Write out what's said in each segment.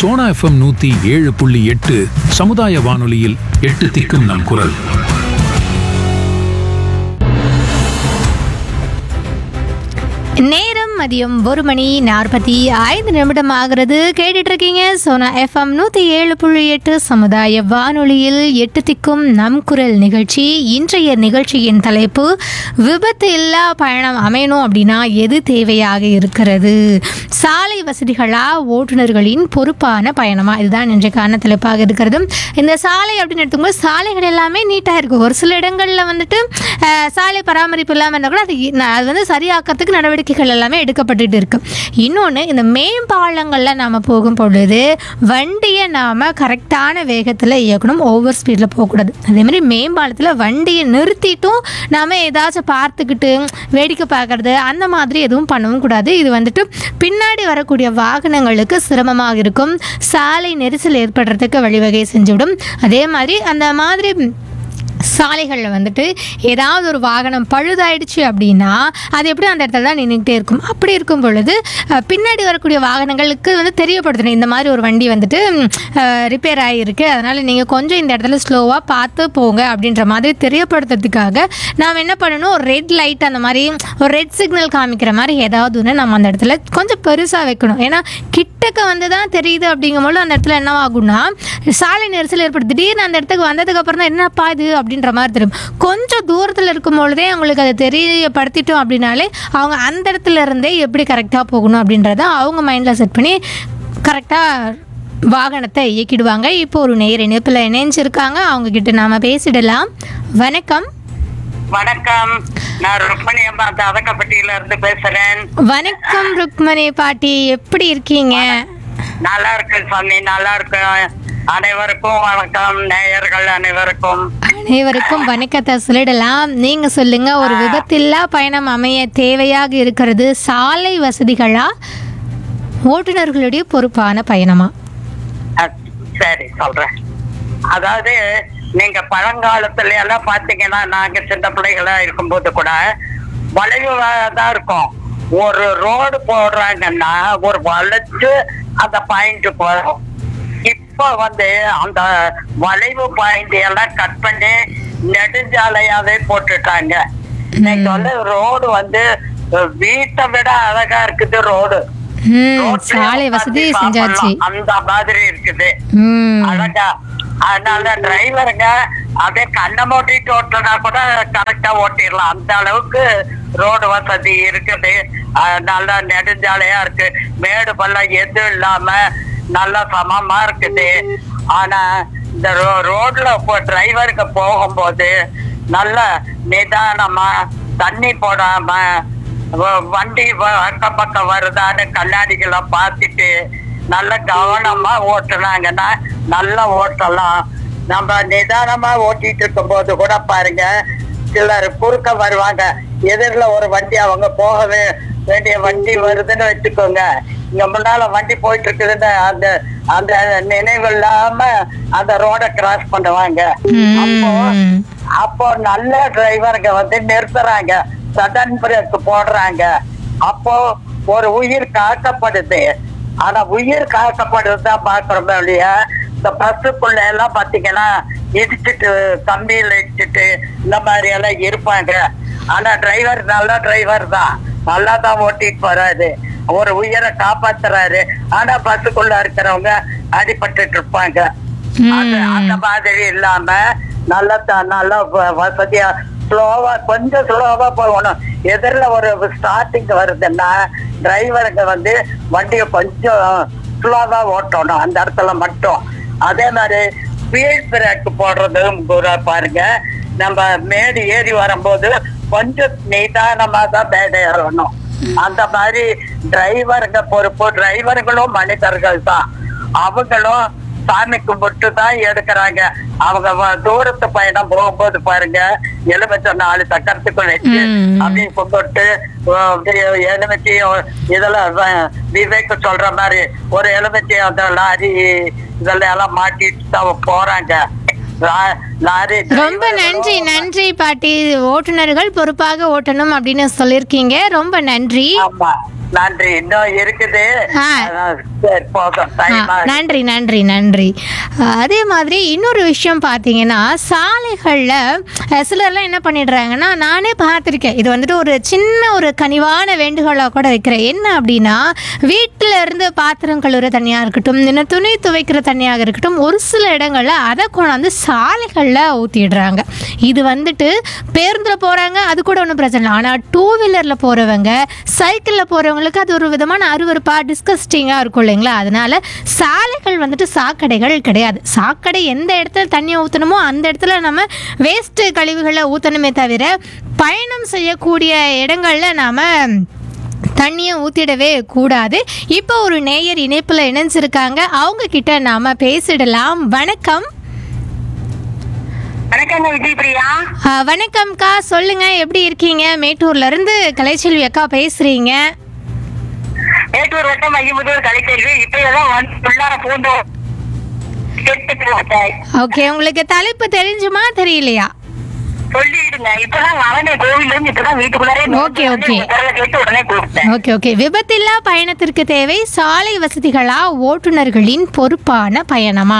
Sona FM நூத்தி ஏழு புள்ளி எட்டு சமுதாய வானொலியில் எட்டு திக்கும் நம் குரல் நேரம் மதியம் ஒரு மணி நாற்பத்தி ஐந்து நிமிடம் ஆகிறது கேட்டுட்டு இருக்கீங்க சோனா எஃப்எம் நூற்றி ஏழு புள்ளி எட்டு சமுதாய வானொலியில் எட்டு திக்கும் நம் குரல் நிகழ்ச்சி இன்றைய நிகழ்ச்சியின் தலைப்பு விபத்து இல்லா பயணம் அமையணும் அப்படின்னா எது தேவையாக இருக்கிறது சாலை வசதிகளா ஓட்டுநர்களின் பொறுப்பான பயணமா இதுதான் இன்றைக்கான தலைப்பாக இருக்கிறது இந்த சாலை அப்படின்னு எடுத்துக்கும்போது சாலைகள் எல்லாமே நீட்டாக இருக்கும் ஒரு சில இடங்களில் வந்துட்டு அஹ், சாலை பராமரிப்பு இல்லாமல் இருந்தால் கூட அது இ- ந- அது வந்து சரியாக்கிறதுக்கு நடவடிக்கைகள் எல்லாமே எடுக்கப்பட்டுட்டு இருக்கு இன்னொன்று இந்த மேம்பாலங்களில் நாம் போகும் பொழுது வண்டியை நாம் கரெக்டான வேகத்தில் இயக்கணும் ஓவர் ஸ்பீடில் போகக்கூடாது அதேமாதிரி மேம்பாலத்தில் வண்டியை நிறுத்திட்டும் நாம் ஏதாச்சும் பார்த்துக்கிட்டு வேடிக்கை பார்க்கறது அந்த மாதிரி எதுவும் பண்ணவும் கூடாது இது வந்துட்டு பின்னாடி வரக்கூடிய வாகனங்களுக்கு சிரமமாக இருக்கும் சாலை நெரிசல் ஏற்படுறதுக்கு வழிவகை செஞ்சுவிடும் அதே மாதிரி அந்த மாதிரி சாலைகளில் வந்துட்டு ஏதாவது ஒரு வாகனம் பழுதாயிடுச்சு அப்படின்னா அது எப்படி அந்த இடத்துல தான் நின்றுக்கிட்டே இருக்கும் அப்படி இருக்கும் பொழுது அஹ், பின்னாடி வரக்கூடிய வாகனங்களுக்கு வந்து தெரியப்படுத்தணும் இந்த மாதிரி ஒரு வண்டி வந்துட்டு ரிப்பேர் ஆகியிருக்கு அதனால் நீங்கள் கொஞ்சம் இந்த இடத்துல ஸ்லோவாக பார்த்து போங்க அப்படின்ற மாதிரி தெரியப்படுத்துறதுக்காக நாம் என்ன பண்ணணும் ஒரு ரெட் லைட் அந்த மாதிரி ஒரு ரெட் சிக்னல் காமிக்கிற மாதிரி ஏதாவது ஒன்று நம்ம அந்த இடத்துல கொஞ்சம் பெருசாக வைக்கணும் ஏன்னா கிட்டக்க வந்து தான் தெரியுது அப்படிங்கும்போது அந்த இடத்துல என்ன ஆகும்னா சாலை நெரிசல் ஏற்படுது திடீர்னு அந்த இடத்துக்கு வந்ததுக்கு அப்புறம் தான் என்னப்பா இது அப்படின்ற மாதிரி தெரியும் கொஞ்சம் தூரத்தில் இருக்கும் பொழுதே அவங்களுக்கு அதை தெரியப்படுத்திட்டோம் அப்படின்னாலே அவங்க அந்த இடத்துல இருந்தே எப்படி கரெக்டாக போகணும் அப்படின்றத அவங்க மைண்டில் செட் பண்ணி கரெக்டாக வாகனத்தை இயக்கிடுவாங்க இப்போ ஒரு நேர் இணைப்பில் இணைஞ்சிருக்காங்க அவங்க கிட்ட நாம பேசிடலாம் வணக்கம் வணக்கம் நான் ருக்மணி அம்மா தவக்கப்பட்டியில இருந்து பேசுறேன் வணக்கம் ருக்மணி பாட்டி எப்படி இருக்கீங்க நல்லா இருக்கு சாமி நல்லா இருக்கு அனைவருக்கும் வணக்கம் நேயர்கள் அனைவருக்கும் அனைவருக்கும் வணக்கத்தை சொல்லிடலாம் நீங்க சொல்லுங்க ஒரு விபத்தில்லா பயணம் அமைய தேவையாக இருக்கிறது சாலை வசதிகளா ஓட்டுநர்களுடைய பொறுப்பான பயணமா அஹ், சரி சொல்றேன் அதாவது நீங்க பழங்காலத்துல எல்லாம் பாத்தீங்கன்னா நாங்க சின்ன பிள்ளைகளா இருக்கும்போது கூட வளைவு தான் இருக்கும் ஒரு ரோடு போடுறாங்கன்னா ஒரு வளைச்சு அந்த பாயிண்ட் போறோம் இப்ப வந்து அந்த வளைவு பாயிண்ட் எல்லாம் கட் பண்ணி நெடுஞ்சாலையாவே போட்டுட்டாங்க இன்னைக்கு வந்து ரோடு வந்து அஹ், வீட்டை விட அழகா இருக்குது ரோடு ம் ரோட்லயே சாலை வசதி உட்கார்ந்து செஞ்சாச்சு சாப்பிடலாம். அந்த மாதிரி இருக்குது ம் அழகா அதனால டிரைவருங்க அப்படியே கண்ணை மூட்டிட்டு ஓட்டுனா கூட கரெக்டா ஓட்டிடலாம் அந்த அளவுக்கு ரோடு வசதி இருக்குது அஹ் நல்லா நெடுஞ்சாலையா இருக்கு மேடு பள்ளம் எதுவும் இல்லாம நல்லா சமமா இருக்குது ஆனா இந்த ரோ- ரோட்ல இப்போ டிரைவருக்கு போகும்போது நல்ல நிதானமா தண்ணி போடாம வ- வண்டி வ- அக்கம் பக்கம் வருதான்னு கண்ணாடிகளை பார்த்துட்டு நல்ல கவனமா ஓட்டுனாங்கன்னா நல்லா ஓட்டலாம் நம்ம நிதானமா ஓட்டிட்டு இருக்கும்போது கூட பாருங்க சிலர் குறுக்க வருவாங்க எதிரில் ஒரு வண்டி அவங்க போகவே வேண்டிய வண்டி வருதுன்னு வச்சுக்கோங்க இங்க முன்னால வண்டி போயிட்டு இருக்குதுன்னு அந்த அந்த நினைவு இல்லாம அந்த ரோட கிராஸ் பண்ணுவாங்க அப்போ ம் அப்போ நல்ல டிரைவருங்க வந்து நிறுத்துறாங்க சடன் பிரேக் போடுறாங்க அப்போ ஒரு உயிர் காக்கப்படுது ஆனா உயிர் காக்கப்படுறது தான் பாக்குறோமே இல்லையா இந்த பஸ்ஸுக்குள்ள எல்லாம் பாத்தீங்கன்னா இடிச்சிட்டு கம்பியில இடிச்சிட்டு இந்த மாதிரி எல்லாம் இருப்பாங்க ஆனா டிரைவர் நல்ல டிரைவர் தான் நல்லா தான் ஓட்டிட்டு போறாரு ஒரு உயிரை காப்பாத்துறாரு ஆனா பஸ்ஸுக்குள்ள இருக்கிறவங்க அடிபட்டுட்டு இருப்பாங்க அது அந்த மாதிரி இல்லாம நல்லா த- நல்லா வ- வசதியா ஸ்லோவா கொஞ்சம் ஸ்லோவா போகணும் எதிரில் ஒரு ஸ்டார்டிங் வருதுன்னா டிரைவருங்க வந்து வண்டியை கொஞ்சம் ஸ்லோவா ஓட்டணும் அந்த இடத்துல மட்டும் அதே மாதிரி ஸ்பீட் பிரேக் போடுறதும் கூட பாருங்க நம்ம மேடு ஏறி வரும்போது கொஞ்சம் நிதானமா தான் மேடை ஏறணும் அந்த மாதிரி டிரைவருங்க பொறுப்பு டிரைவர்களும் மனிதர்கள் தான் அவங்களும் சாமி கும்பிட்டு தான் எடுக்கிறாங்க அவங்க வ- தூரத்து பயணம் போகும்போது பாருங்க எலுமிச்சை நாலு சக்கரத்துக்கு வச்சு ம். அப்படியே கும்பிட்டு அஹ், அப்படியே எலுமிச்சையும் இதெல்லாம் வ- விவேக் சொல்ற மாதிரி ஒரு எலுமிச்சை அந்த லாரி இதெல்லாம் எல்லாம் மாட்டிட்டு தான் போறாங்க லா- லாரி ரொம்ப நன்றி நன்றி பாட்டி ஓட்டுநர்கள் பொறுப்பாக ஓட்டணும் அப்படின்னு சொல்லியிருக்கீங்க ரொம்ப நன்றி ஆமா நன்றி இன்னும் இருக்குது ஆ. அதான் சரி போதும் ஆ, டைம் நன்றி நன்றி நன்றி ஆ, அதே மாதிரி இன்னொரு விஷயம் பார்த்தீங்கன்னா சாலைகளில் சிலர்லாம் என்ன பண்ணிடுறாங்கன்னா நானே பார்த்துருக்கேன் இது வந்துட்டு ஒரு சின்ன ஒரு கனிவான வேண்டுகோளாக கூட வைக்கிறேன் என்ன அப்படின்னா வீட்டில் இருந்து பாத்திரம் கழுவுற தண்ணியாக இருக்கட்டும் இன்னும் துணி துவைக்கிற தண்ணியாக இருக்கட்டும் ஒரு சில இடங்களில் அதை கொண்டாந்து சாலைகளில் ஊற்றிடுறாங்க இது வந்துட்டு பேருந்தில் போகிறாங்க அது கூட ஒன்றும் பிரச்சனை இல்லை ஆனால் டூ வீலரில் போகிறவங்க சைக்கிளில் போகிறவங்களுக்கு அது ஒரு விதமான அருவருப்பாக டிஸ்கஸ்டிங்காக இருக்கும் இல்லைங்களா அதனால சாலைகள் வந்துட்டு சாக்கடைகள் கிடையாது சாக்கடை எந்த இடத்துல தண்ணி ஊற்றணுமோ அந்த இடத்துல நம்ம வேஸ்ட்டு கழிவுகளை ஊற்றணுமே தவிர பயணம் செய்யக்கூடிய இடங்களில் நாம் தண்ணியை ஊற்றிடவே கூடாது இப்போ ஒரு நேயர் இணைப்பில் இணைஞ்சிருக்காங்க அவங்க கிட்ட நாம பேசிடலாம் வணக்கம் வணக்கங்க விஜய் பிரியா ஆ, வணக்கம்க்கா சொல்லுங்க எப்படி இருக்கீங்க மேட்டூர்ல இருந்து கலைச்செல்வி அக்கா பேசுறீங்க மேட்டூர் வட்டம் ஐயமுதூர் கலைத்தேர்வு இப்ப ஏதோ வந்து உள்ளார பூந்து கெட்டு போட்டேன். ஓகே உங்களுக்கு தலைப்பு தெரிஞ்சுமா தெரியலையா சொல்லிடுங்க இப்பதான் வரனே கோவில்ல இருந்து இப்பதான் வீட்டுக்குள்ளாரே Okay, okay. குரலை கேட்டு உடனே கூப்பிட்டேன் ஓகே ஓகே விபத்தில்லா பயணத்திற்கு தேவை சாலை வசதிகளா ஓட்டுநர்களின் பொறுப்பான பயணமா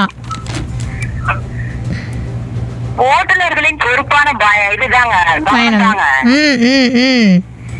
ஓட்டுநர்களின் பொறுப்பான பய- இதுதாங்க பயணம் தாங்க. ம் ம் ம்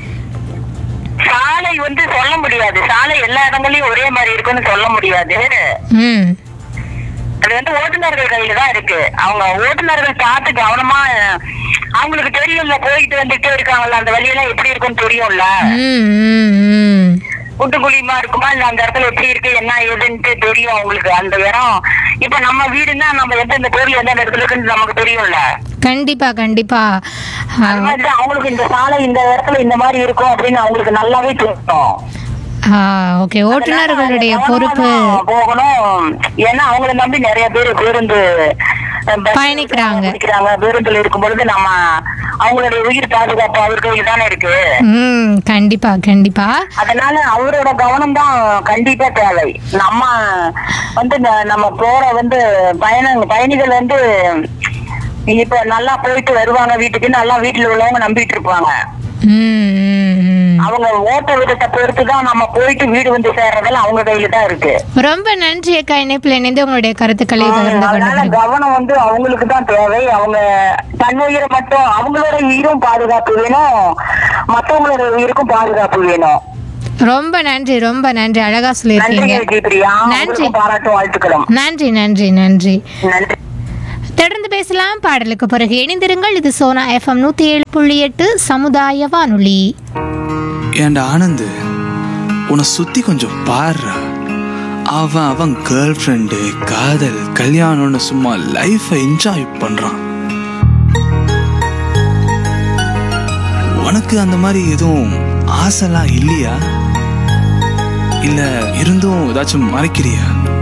சாலை வந்து சொல்ல முடியாது சாலை எல்லா இடங்களையும் ஒரே மாதிரி இருக்குன்னு சொல்ல முடியாது ம் அது வந்து ஓட்டுநர்கள் கையில தான் இருக்கு அவங்க ஓட்டுநர்கள் பார்த்து கவனமா அவங்களுக்கு தெரியும்ல போயிட்டு வந்துட்டே இருக்காங்கல்ல அந்த வழியெல்லாம் எப்படி இருக்கும்னு தெரியும்ல ம் ம் ம் குண்டு குழியுமா இருக்குமா இல்ல அந்த இடத்துல எப்படி இருக்கு என்ன ஏதுன்ட்டு தெரியும் அவங்களுக்கு அந்த இடம் இப்ப நம்ம வீடுன்னா நம்ம எந்த இந்த பொருள் எந்த இடத்துல இருக்குன்னு நமக்கு தெரியும்ல கண்டிப்பா கண்டிப்பா ஆ, அது மாதிரி தான் அவங்களுக்கு இந்த சாலை இந்த இடத்துல இந்த மாதிரி இருக்கும் அப்படின்னு அவங்களுக்கு நல்லாவே தெரியும் ஆ ஓகே ஓட்டுநர்களுடைய அதனால பொறுப்பு கவனமா தான் போகணும் ஏன்னா அவங்கள நம்பி நிறைய பேர் பேருந்து அஹ், பஸ் பயணிக்கிறாங்க. பயணிக்கிறாங்க பேருந்துல இருக்கும் பொழுது நம்ம அவங்களுடைய உயிர் பாதுகாப்பு அவர் கையில் தானே இருக்கு ம் கண்டிப்பா கண்டிப்பா அதனால அவரோட கவனம் தான் கண்டிப்பா தேவை நம்ம வந்து ந- நம்ம போற வந்து பயண பயணிகள் வந்து இப்ப நல்லா போயிட்டு வருவாங்க வீட்டுக்கு நல்லா வீட்டுல உள்ளவங்க நம்பிட்டு இருப்பாங்க ம் ம் ம் அவங்க ஓட்ட விதத்தை பொறுத்து தான் நம்ம போயிட்டு வீடு வந்து சேர்றதெல்லாம் அவங்க கையில தான் இருக்கு ரொம்ப நன்றி அக்கா இணைப்பில் இணைந்து உங்களுடைய கருத்துக்களை பகிர்ந்து அதனால கொண்டது கவனம் வந்து அவங்களுக்கு தான் தேவை அவங்க தன் உயிரை மட்டும் அவங்களோட உயிரும் பாதுகாப்பு வேணும் மத்தவங்களோட உயிருக்கும் பாதுகாப்பு வேணும் ரொம்ப நன்றி ரொம்ப நன்றி அழகா நன்றி சொல்லியிருக்கீங்க விஜய் பிரியா நன்றி. உங்களுக்கும் பாராட்டும் வாழ்த்துக்களும் நன்றி நன்றி நன்றி நன்றி தொடர்ந்து பேசலாம் பாடலுக்கு பிறகு இணைந்திருங்கள் இது சோனா எஃப்எம் நூத்தி ஏழு புள்ளி எட்டு சமுதாய வானொலி ஏன்டா ஆனந்து உன்னை சுத்தி கொஞ்சம் பாருடா அவன் அவன் கேர்ள் ஃப்ரெண்டு காதல் கல்யாணம்னு சும்மா லைஃபை என்ஜாய் பண்றான் உனக்கு அந்த மாதிரி எதுவும் ஆசைலாம் இல்லையா இல்ல இருந்தும் ஏதாச்சும் மறைக்கிறியா